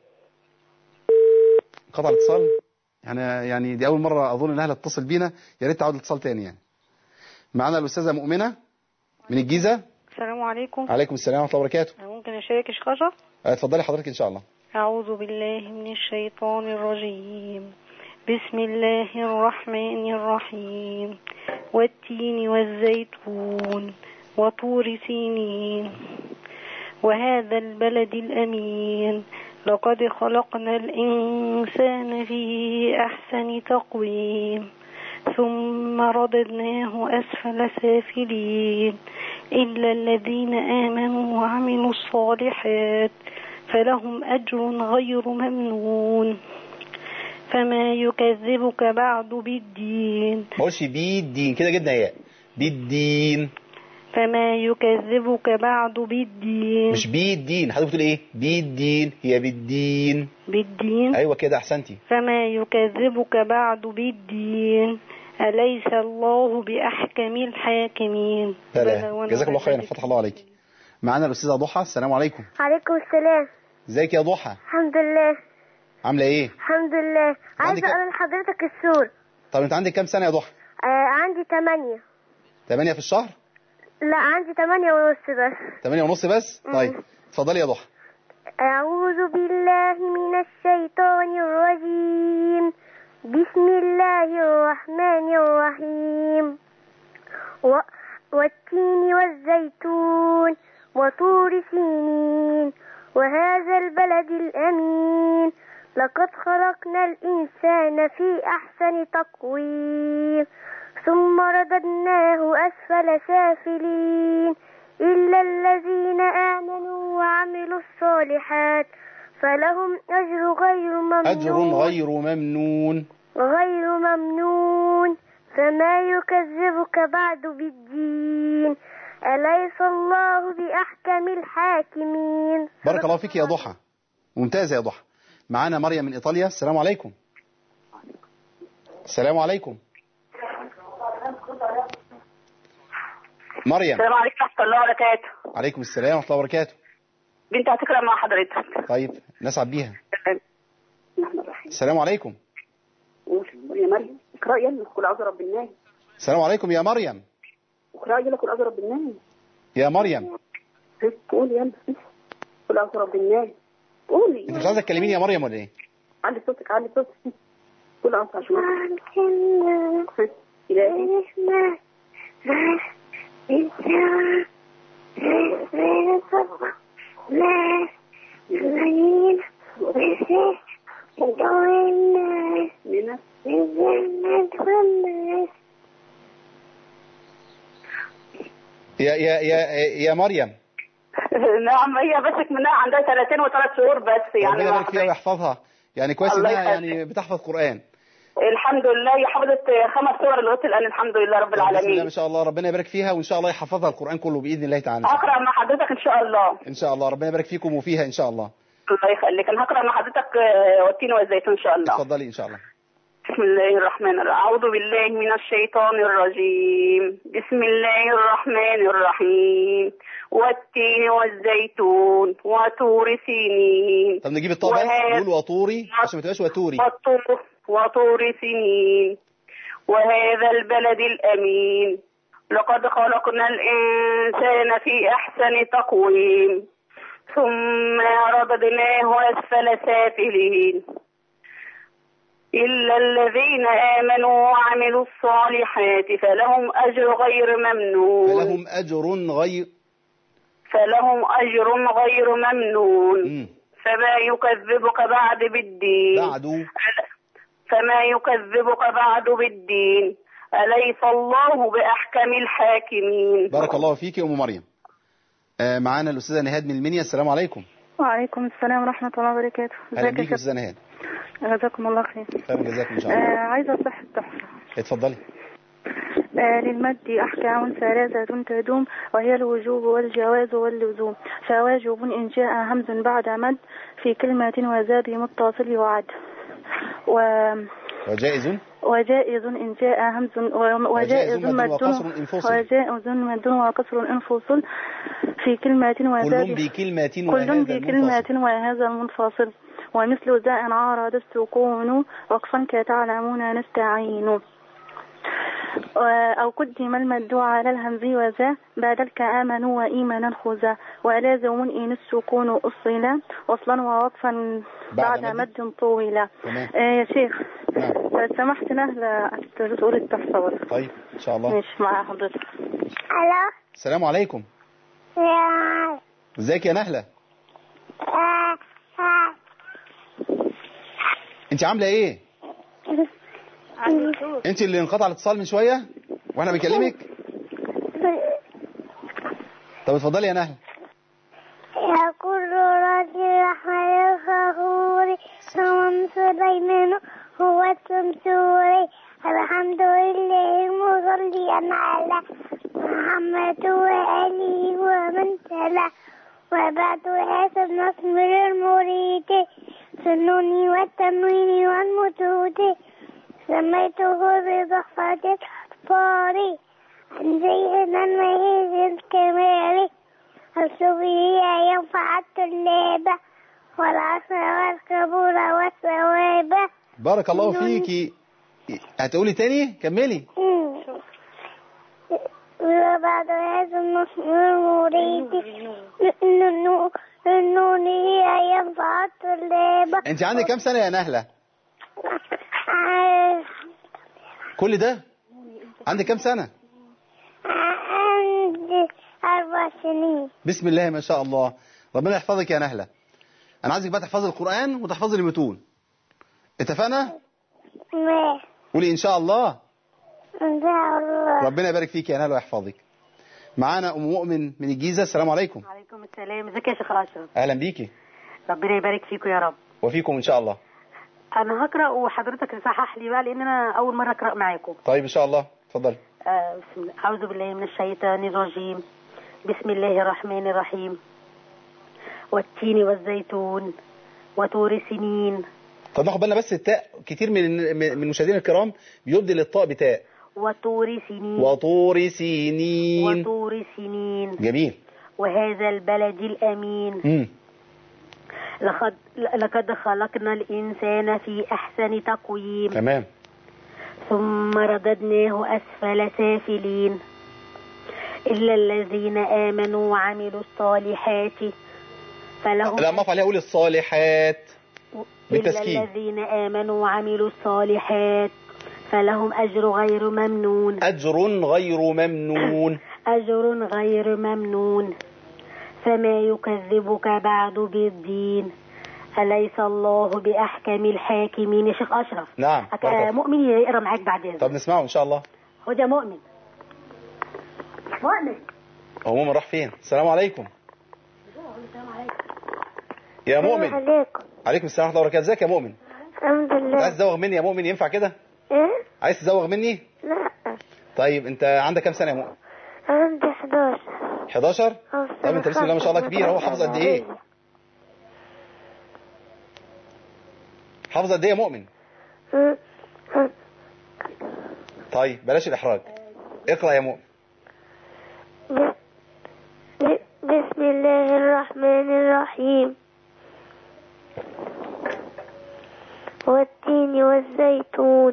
S1: قطع الاتصال يعني يعني دي اول مره اظن نهله تتصل بينا يا ريت تعود الاتصال تاني يعني معانا الاستاذه مؤمنه من الجيزه
S8: السلام عليكم
S1: عليكم السلام ورحمه الله وبركاته
S8: ممكن أشارك يا شيخ أشرف
S1: اتفضلي حضرتك ان شاء الله
S8: أعوذ بالله من الشيطان الرجيم بسم الله الرحمن الرحيم والتين والزيتون وطور سينين وهذا البلد الأمين لقد خلقنا الإنسان في أحسن تقويم ثم رددناه أسفل سافلين إلا الذين آمنوا وعملوا الصالحات فلهم أجر غير ممنون فما يكذبك بعد بالدين
S1: ما اقولش بالدين كده جدا يا بالدين
S8: فما يكذبك بعد بالدين
S1: مش بالدين حضرتك بتقول ايه بالدين هي بالدين
S8: بالدين
S1: ايوه كده احسنتي
S8: فما يكذبك بعد بالدين أليس الله بأحكم الحاكمين بلى
S1: بلى
S8: ونعم
S1: جزاك الله خيرا
S8: ذلك.
S1: فتح الله عليك معانا الاستاذه ضحى السلام عليكم
S7: عليكم السلام
S1: ازيك يا ضحى
S7: الحمد لله
S1: عامله ايه
S7: الحمد لله
S1: عندك-
S7: عايزة أقرأ لحضرتك السور
S1: طب انت عندك كام سنه يا ضحى
S7: آه عندي تمانية
S1: 8 في الشهر
S7: لا عندي تمانية ونص بس
S1: 8 ونص بس
S7: مم.
S1: طيب اتفضلي يا ضحى
S7: أعوذ بالله من الشيطان الرجيم بسم الله الرحمن الرحيم و... والتين والزيتون وطور سينين وهذا البلد الأمين لقد خلقنا الإنسان في أحسن تقويم
S5: ثم رددناه أسفل سافلين إلا الذين آمنوا وعملوا الصالحات فلهم أجر غير ممنون
S1: أجر غير ممنون
S5: غير ممنون فما يكذبك بعد بالدين أليس الله بأحكم الحاكمين
S1: بارك الله فيك يا ضحى ممتازة يا ضحى معانا مريم من إيطاليا السلام عليكم السلام عليكم مريم
S9: السلام عليكم ورحمة الله وبركاته
S1: عليكم السلام ورحمة الله وبركاته
S9: بنت هتقرأ مع حضرتك
S1: طيب نسعد بيها
S9: الرحمن الرحيم
S1: السلام عليكم
S9: قول قول يا مريم اقرأ يلا قل أعوذ برب الناس
S1: السلام عليكم يا مريم
S9: اقرأ يلا قل أعوذ برب الناس
S1: يا مريم
S9: قول يلا قل أعوذ برب الناس قولي
S1: انت مش عايزه تكلميني يا مريم ولا ايه
S9: علي صوتك علي صوتك قل أعوذ عشان إلهي من
S1: يا يا يا يا مريم
S9: نعم هي بس منها عندها سنتين وثلاث شهور بس يعني
S1: ربنا
S9: ما
S1: يبارك فيها ويحفظها يعني كويس
S9: الله
S1: انها
S9: يخليك.
S1: يعني بتحفظ قرآن
S9: الحمد لله هي حفظت خمس سور لغايه الان الحمد لله رب
S1: بسم الله
S9: العالمين
S1: ما شاء الله ربنا يبارك فيها وان شاء الله يحفظها القرآن كله بإذن الله تعالى
S9: هقرا مع حضرتك ان شاء الله
S1: ان شاء الله ربنا يبارك فيكم وفيها ان شاء الله
S9: الله يخليك انا هقرا مع حضرتك آه، والتين والزيتون ان شاء الله
S1: اتفضلي ان شاء الله
S9: بسم الله الرحمن الرحيم أعوذ بالله من الشيطان الرجيم بسم الله الرحمن الرحيم والتين والزيتون وطور سينين
S1: طب نجيب الطاء بقى
S9: وهذا-
S1: نقول وطوري عشان ما تبقاش وتوري
S9: وطور, وطور سنين وهذا البلد الأمين لقد خلقنا الإنسان في أحسن تقويم ثم رددناه أسفل سافلين إلا الذين آمنوا وعملوا الصالحات فلهم أجر غير ممنون
S1: فلهم أجر غير
S9: فلهم أجر غير ممنون
S1: مم.
S9: فما يكذبك بعد بالدين
S1: بعد
S9: فما يكذبك بعد بالدين أليس الله بأحكم الحاكمين
S1: بارك الله فيك يا أم مريم آه، معانا الأستاذة نهاد من المنيا السلام عليكم
S8: وعليكم السلام ورحمة الله وبركاته
S1: أهلا
S8: ازيك
S1: بيك
S8: يا
S1: يا
S8: شيخ
S1: أستاذة نهاد
S8: جزاكم الله خير
S1: خير جزاكم إن شاء
S8: آه
S1: الله
S8: عايزة أصح التحفة
S1: اتفضلي
S8: آه للمد أحكام ثلاثة تدوم وهي الوجوب والجواز واللزوم فواجب إن جاء همز بعد مد في كلمة وزاد متصل وعد و
S1: وجائز
S8: وجائز إن جاء همز و-
S1: وجائز
S8: وجائز
S1: مد
S8: مد
S1: وقصر إن فصل.
S8: وجائز مد وقصر إن فصل في كلمة
S1: كل
S8: وزاد
S1: بكلمة
S8: كل
S1: وهذا
S8: بكلمة
S1: المنفصل.
S8: وهذا المنفصل ومثل ذا إن عارض السكون وقفا كتعلمون نستعين و- أو قدم المد على الهمز وذا بعد الكآمن وإيمانا خذا ولازم إن السكون أصلا وصلا ووقفا
S1: بعد
S8: بعد
S1: مد.
S8: مد طويلا
S1: تمام
S8: آه يا شيخ
S1: نعم
S8: لو سمحت نهلة تقول التحفة برضه.
S1: طيب إن شاء الله
S8: مش مع حضرتك
S5: ألو
S1: السلام عليكم
S5: يا
S1: ازيك يا نهلة
S5: آه، آه.
S1: انت عاملة ايه انت اللي انقطع الاتصال من شوية واحنا بنكلمك طب اتفضلي يا نهلة
S5: يقول رجل رحمن الغفور ثم سليمان هو التمسوري الحمد لله مصليا على محمد وآله ومن تلا وبعد هذا النصب المريد سنوني والتنوين والمدود سميته بضحفة الأطفال عن زيد المهيز الكمالي الصبية ينفع الطلاب والعصر والقبول والثواب
S1: بارك الله فيكي هتقولي تاني كملي
S5: وبعد هذا النصب المريد النون هي ينفع الطلاب
S1: انت عندك كام سنة يا نهلة
S5: آه،
S1: كل ده عندك كام سنة
S5: عندي أربع سنين
S1: بسم الله ما شاء الله ربنا يحفظك يا نهلة انا عايزك بقى تحفظي القرآن وتحفظي المتون اتفقنا
S5: ما
S1: قولي ان شاء الله ربنا يبارك فيك يا نال ويحفظك معانا ام مؤمن من الجيزه السلام عليكم
S10: عليكم السلام ازيك يا شيخ اشرف
S1: اهلا بيكي
S10: ربنا يبارك فيكم يا رب
S1: وفيكم ان شاء الله
S10: انا هقرا وحضرتك تصحح لي بقى لان انا اول مره اقرا معاكم
S1: طيب ان شاء الله اتفضل
S10: آه بسم الله اعوذ بالله من الشيطان الرجيم بسم الله الرحمن الرحيم والتين والزيتون وطور سنين
S1: طب ناخد بالنا بس التاء كتير من من المشاهدين الكرام بيبدل الطاء بتاء
S10: وطور سنين
S1: وطور سينين
S10: وطور سنين
S1: جميل
S10: وهذا البلد الامين
S1: امم
S10: لقد لقد خلقنا الانسان في احسن تقويم
S1: تمام
S10: ثم رددناه أسفل سافلين إلا الذين آمنوا وعملوا الصالحات فلهم
S1: لا ما عليها اقول الصالحات
S10: إلا
S1: بالتسكين.
S10: الذين آمنوا وعملوا الصالحات فلهم أجر غير ممنون
S1: اجر غير ممنون
S10: أجر غير ممنون فما يكذبك بعد بالدين أليس الله بأحكم الحاكمين يا شيخ أشرف
S1: نعم
S10: أك-
S1: بارك الله.
S10: مؤمن يقرأ معاك بعد إذنك
S1: طب نسمعه ان شاء الله
S10: هو ده مؤمن مؤمن
S1: هو مؤمن راح فين السلام عليكم يا مؤمن
S7: عليكم
S1: عليكم السلام ورحمه الله وبركاته ازيك يا مؤمن
S7: الحمد
S1: انت
S7: لله
S1: عايز تزوغ مني يا مؤمن ينفع كده
S7: ايه
S1: عايز تزوغ مني
S7: لا
S1: طيب انت عندك كام سنه يا مؤمن
S7: عندي 11
S1: 11 طب انت بسم الله ما شاء الله كبير اهو حافظ قد ايه حافظ قد ايه يا مؤمن طيب بلاش الاحراج اقرا يا مؤمن
S7: ب- ب- بسم الله الرحمن الرحيم والتين والزيتون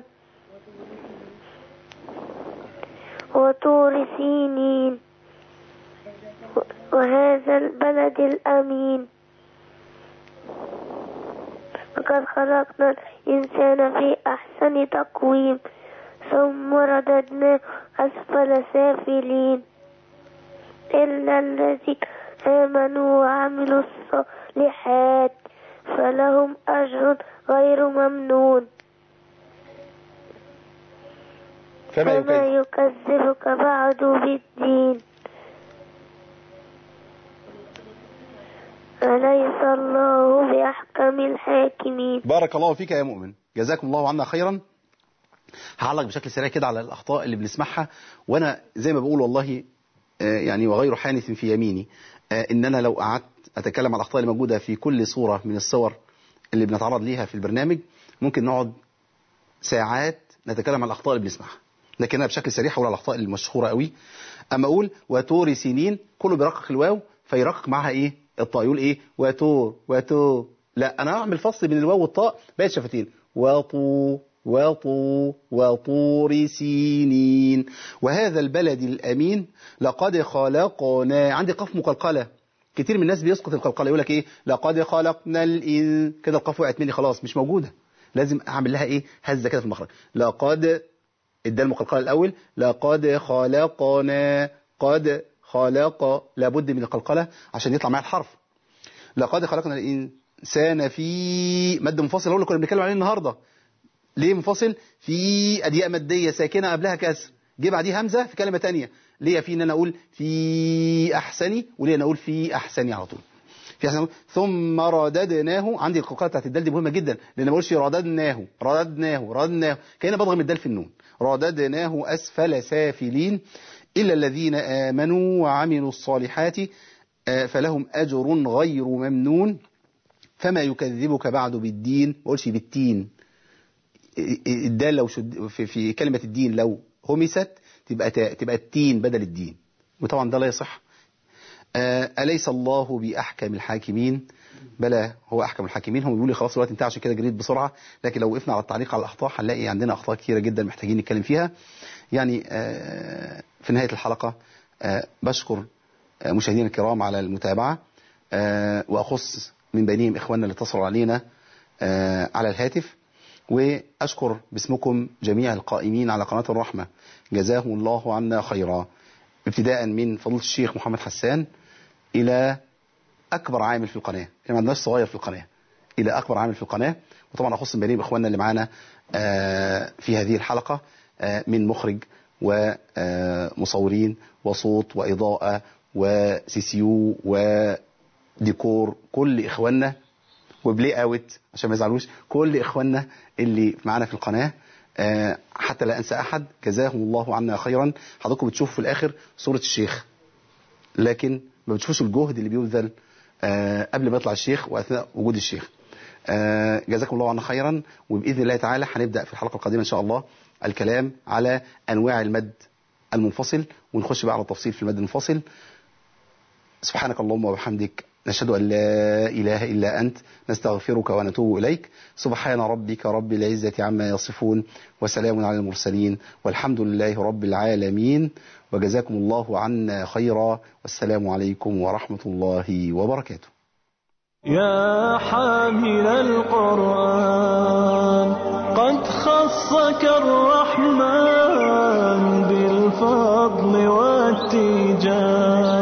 S7: وطور سينين و- وهذا البلد الأمين لقد خلقنا الإنسان في أحسن تقويم ثم رددناه أسفل سافلين إلا الذين آمنوا وعملوا الصالحات فلهم أجر غير ممنون
S1: فما
S7: فما
S1: يكذب
S7: يكذبك بعد بالدين أليس الله بأحكم الحاكمين
S1: بارك الله فيك يا مؤمن جزاكم الله عنا خيرا هعلق بشكل سريع كده على الاخطاء اللي بنسمعها وانا زي ما بقول والله آه، يعني وغير حانث في يميني آه، ان انا لو قعدت اتكلم على الاخطاء اللي موجوده في كل صوره من الصور اللي بنتعرض ليها في البرنامج ممكن نقعد ساعات نتكلم عن الاخطاء اللي بنسمعها لكن انا بشكل سريع هقول على الاخطاء المشهوره قوي اما اقول وتور سنين كله بيرقق الواو فيرقق معاها ايه الطاء يقول ايه وتور وتور لا انا اعمل فصل بين الواو والطاء بقت شفتين وطو وطو وطور سينين وهذا البلد الامين لقد خلقنا عندي قاف مقلقله كتير من الناس بيسقط القلقله يقول لك ايه لقد خلقنا الان كده القاف وقعت مني خلاص مش موجوده لازم اعمل لها ايه هزه كده في المخرج لقد الدال المقلقله الاول لقد خلقنا قد خلق لابد من القلقله عشان يطلع معايا الحرف لقد خلقنا الانسان في مد منفصل هو اللي كنا بنتكلم عليه النهارده ليه منفصل في ادياء ماديه ساكنه قبلها كسر جه بعديه همزه في كلمه تانية ليه في ان انا اقول في احسني وليه انا اقول في احسني على طول في احسن ثم رددناه عندي القلقله بتاعت الدال دي مهمه جدا لان ما بقولش رددناه رددناه رددناه كأني بضغم الدال في النون رددناه اسفل سافلين الا الذين امنوا وعملوا الصالحات آه، فلهم اجر غير ممنون فما يكذبك بعد بالدين ما اقولش بالتين الدال لو شد في, في كلمة الدين لو همست تبقى تا- تبقى التين بدل الدين وطبعا ده لا يصح آه، أليس الله بأحكم الحاكمين بلى هو أحكم الحاكمين هم بيقولوا لي خلاص الوقت انتهى عشان كده جريت بسرعة لكن لو وقفنا على التعليق على الأخطاء هنلاقي عندنا أخطاء كثيرة جدا محتاجين نتكلم فيها يعني آه، في نهاية الحلقة آه، بشكر آه، مشاهدينا الكرام على المتابعة آه، وأخص من بينهم إخواننا اللي اتصلوا علينا آه، على الهاتف وأشكر باسمكم جميع القائمين على قناة الرحمة جزاهم الله عنا خيرا ابتداء من فضيلة الشيخ محمد حسان إلى أكبر عامل في القناة يعني ما عندناش صغير في القناة إلى أكبر عامل في القناة وطبعا أخص من بينهم إخواننا اللي معانا آه، في هذه الحلقة آه، من مخرج ومصورين وصوت وإضاءة وسيسيو وديكور كل إخواننا وبلاي اوت عشان ما يزعلوش كل إخواننا اللي معانا في القناة آه، حتى لا أنسى أحد جزاهم الله عنا خيرا حضراتكم بتشوفوا في الآخر صورة الشيخ لكن ما بتشوفوش الجهد اللي بيبذل آه، قبل ما يطلع الشيخ واثناء وجود الشيخ آه، جزاكم الله عنا خيرا وباذن الله تعالى هنبدا في الحلقه القادمه ان شاء الله الكلام على انواع المد المنفصل ونخش بقى على التفصيل في المد المنفصل سبحانك اللهم وبحمدك نشهد ان لا اله الا انت نستغفرك ونتوب اليك سبحان ربك رب العزه عما يصفون وسلام على المرسلين والحمد لله رب العالمين وجزاكم الله عنا خيرا والسلام عليكم ورحمه الله وبركاته
S3: يا حامل القرآن قد خصك الرحمن بالفضل والتيجان